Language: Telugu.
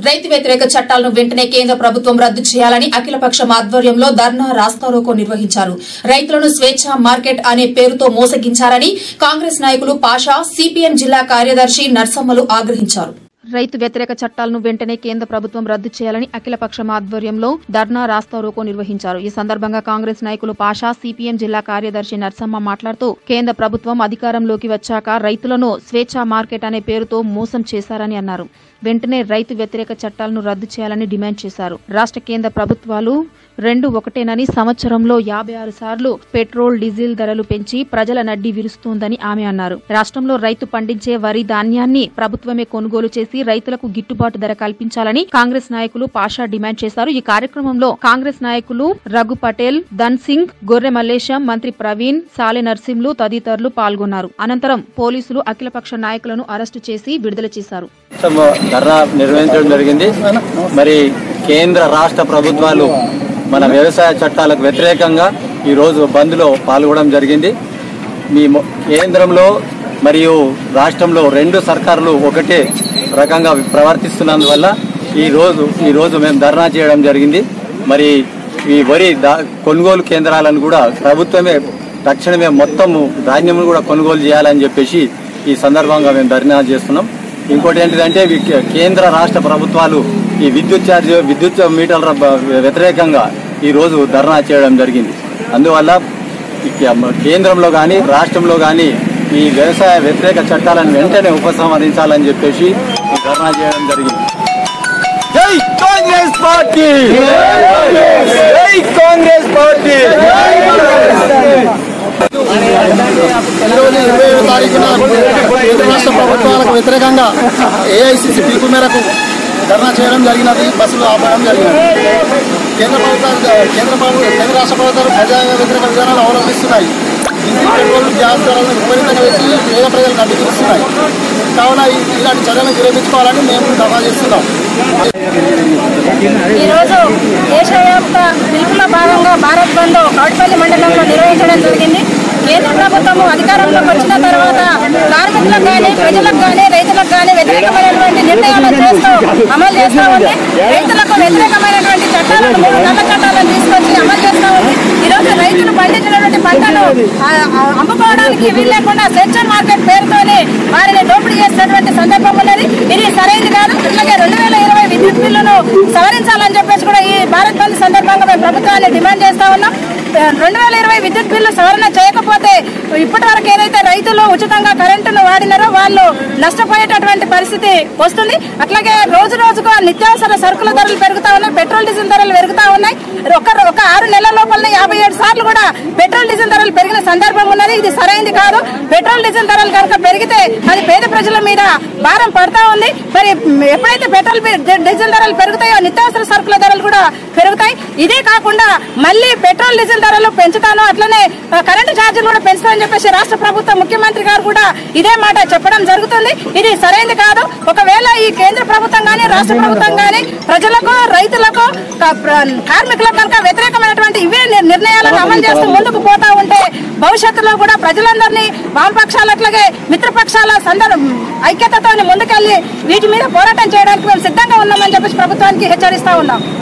రైతు వ్యతిరేక చట్టాలను వెంటనే కేంద్ర ప్రభుత్వం రద్దు చేయాలని అఖిలపక్షం ఆధ్వర్యంలో ధర్నా రాస్తారోకో నిర్వహించారు రైతులను స్వేచ్ఛ మార్కెట్ అనే పేరుతో మోసగించారని కాంగ్రెస్ నాయకులు పాషా సిపిఎం జిల్లా కార్యదర్శి నర్సమ్మలు ఆగ్రహించారు రైతు వ్యతిరేక చట్టాలను వెంటనే కేంద్ర ప్రభుత్వం రద్దు చేయాలని అఖిలపక్షం ఆధ్వర్యంలో ధర్నా రాస్తారోకో నిర్వహించారు ఈ సందర్భంగా కాంగ్రెస్ నాయకులు పాషా సిపిఎం జిల్లా కార్యదర్శి నర్సమ్మ మాట్లాడుతూ కేంద్ర ప్రభుత్వం అధికారంలోకి వచ్చాక రైతులను స్వేచ్ఛ మార్కెట్ అనే పేరుతో మోసం చేశారని అన్నారు వెంటనే రైతు వ్యతిరేక చట్టాలను రద్దు చేయాలని డిమాండ్ చేశారు రాష్ట్ర కేంద్ర ప్రభుత్వాలు రెండు ఒకటేనని సంవత్సరంలో యాభై ఆరు సార్లు పెట్రోల్ డీజిల్ ధరలు పెంచి ప్రజల నడ్డి విరుస్తోందని ఆమె అన్నారు రాష్ట్రంలో రైతు పండించే వరి ధాన్యాన్ని ప్రభుత్వమే కొనుగోలు చేసి రైతులకు గిట్టుబాటు ధర కల్పించాలని కాంగ్రెస్ నాయకులు పాషా డిమాండ్ చేశారు ఈ కార్యక్రమంలో కాంగ్రెస్ నాయకులు రఘు పటేల్ ధన్ సింగ్ గొర్రె మల్లేశం మంత్రి ప్రవీణ్ సాలె నర్సింలు తదితరులు పాల్గొన్నారు అనంతరం పోలీసులు అఖిలపక్ష నాయకులను అరెస్టు చేసి విడుదల చేశారు ధర్నా నిర్వహించడం జరిగింది మరి కేంద్ర రాష్ట్ర ప్రభుత్వాలు మన వ్యవసాయ చట్టాలకు వ్యతిరేకంగా ఈ రోజు బంద్లో పాల్గొనడం జరిగింది మీ మొ- కేంద్రంలో మరియు రాష్ట్రంలో రెండు సర్కారులు ఒకటే రకంగా ప్రవర్తిస్తున్నందువల్ల ఈ రోజు ఈ రోజు మేము ధర్నా చేయడం జరిగింది మరి ఈ వరి దా- కొనుగోలు కేంద్రాలను కూడా ప్రభుత్వమే తక్షణమే మొత్తం ధాన్యం కూడా కొనుగోలు చేయాలని చెప్పేసి ఈ సందర్భంగా మేము ధర్నా చేస్తున్నాం ఇంకోటి ఏంటిదంటే వి- కేంద్ర రాష్ట్ర ప్రభుత్వాలు ఈ విద్యుత్ ఛార్జ్ విద్యుత్ మీటర్ల బ- వ్యతిరేకంగా ఈ రోజు ధర్నా చేయడం జరిగింది అందువల్ల ఈ కే- కేంద్రంలో కానీ రాష్ట్రంలో కానీ ఈ వ్యవసాయ వ్యతిరేక చట్టాలను వెంటనే ఉపసంహరించాలని చెప్పేసి ఈ ధర్నా చేయడం జరిగింది జై కాంగ్రెస్ పార్టీ జై కాంగ్రెస్ పార్టీ ఈరోజు ఇరవై ఏడు తారీఖున కేంద్ర రాష్ట్ర ప్రభుత్వాలకు వ్యతిరేకంగా ఏఐసిసి పిలుపు మేరకు ధర్నా చేయడం జరిగినది బస్సులు ఆపడం జరిగినది కేంద్ర ప్రభుత్వాలు కేంద్ర ప్రభు కేంద్ర రాష్ట్ర ప్రభుత్వాలు ప్రజా వ్యతిరేక విధానాలు అవలంబిస్తున్నాయి డీజిల్ పెట్రోల్ గ్యాస్ ధరలను విపరీతంగా పెంచి పేద ప్రజలకు అడ్డుకిస్తున్నాయి కావున ఈ- ఇలాంటి చర్యలను విరమించుకోవాలని మేము ధర్నా చేస్తున్నాం ఈరోజు దేశవ్యాప్త పిలుపులో భాగంగా భారత్ బంద్ కౌట్పల్లి మండలంలో నిర్వహించడం జరిగింది కేంద్ర ప్రభుత్వం అధికారంలోకి వచ్చిన తర్వాత కార్మికులకు కానీ ప్రజలకు కానీ రైతులకు కానీ వ్యతిరేకమైనటువంటి నిర్ణయాలు చేస్తూ అమలు చేస్తూ ఉంది రైతులకు వ్యతిరేకమైనటువంటి చట్టాలను మూడు నల్ల చట్టాలను తీసుకొచ్చి అమలు చేస్తూ ఉంది ఈరోజు రైతులు పండించినటువంటి పంటను ఆ, ఆ, అమ్ముకోవడానికి వీలు లేకుండా సెంచర్ మార్కెట్ పేరుతోనే వారిని దోపిడీ చేసినటువంటి సందర్భం ఉన్నది ఇది సరైనది కాదు అట్లాగే రెండు వేల ఇరవై విద్యుత్ బిల్లును సవరించాలని చెప్పేసి కూడా ఈ భారత్ బంద్ సందర్భంగా మేము ప్రభుత్వాన్ని డిమాండ్ చేస్తా ఉన్నాం రెండు వేల ఇరవై విద్యుత్ బిల్లు సవరణ చేయకపోతే ఇప్పటి వరకు ఏదైతే రైతులు ఉచితంగా కరెంటును వాడినారో వాళ్ళు నష్టపోయేటటువంటి పరిస్థితి వస్తుంది అట్లాగే రోజు రోజుకు నిత్యావసర సరుకుల ధరలు పెరుగుతా ఉన్నాయి పెట్రోల్ డీజిల్ ధరలు పెరుగుతా ఉన్నాయి ఒక ఒక ఆరు నెలల లోపలనే యాభై ఏడు సార్లు కూడా పెట్రోల్ డీజిల్ ధరలు పెరిగిన సందర్భం ఉన్నది ఇది సరైనది కాదు పెట్రోల్ డీజిల్ ధరలు కనుక పెరిగితే అది పేద ప్రజల మీద భారం పడతా ఉంది మరి ఎప్పుడైతే పెట్రోల్ బి- డీజిల్ ధరలు పెరుగుతాయో నిత్యావసర సరుకుల ధరలు కూడా పెరుగుతాయి ఇదే కాకుండా మళ్ళీ పెట్రోల్ డీజిల్ ధరలు పెంచుతాను అట్లనే ఆ, కరెంటు ఛార్జీలు కూడా పెంచుతానని చెప్పేసి రాష్ట్ర ప్రభుత్వం ముఖ్యమంత్రి గారు కూడా ఇదే మాట చెప్పడం జరుగుతుంది ఇది సరైనది కాదు ఒకవేళ ఈ కేంద్ర ప్రభుత్వం గానీ రాష్ట్ర ప్రభుత్వం గానీ ప్రజలకు రైతులకు క- ప్ర- కార్మికులకు కనుక వ్యతిరేకమైనటువంటి ఇవే నిర్- నిర్ణయాలను అమలు చేస్తూ ముందుకు పోతా ఉంటే భవిష్యత్తులో కూడా ప్రజలందరినీ వామపక్షాలు అట్లాగే మిత్రపక్షాల సందర్ ఐక్యతతో ముందుకెళ్లి వీటి మీద పోరాటం చేయడానికి మేము సిద్ధంగా ఉన్నామని చెప్పేసి ప్రభుత్వానికి హెచ్చరిస్తా ఉన్నాం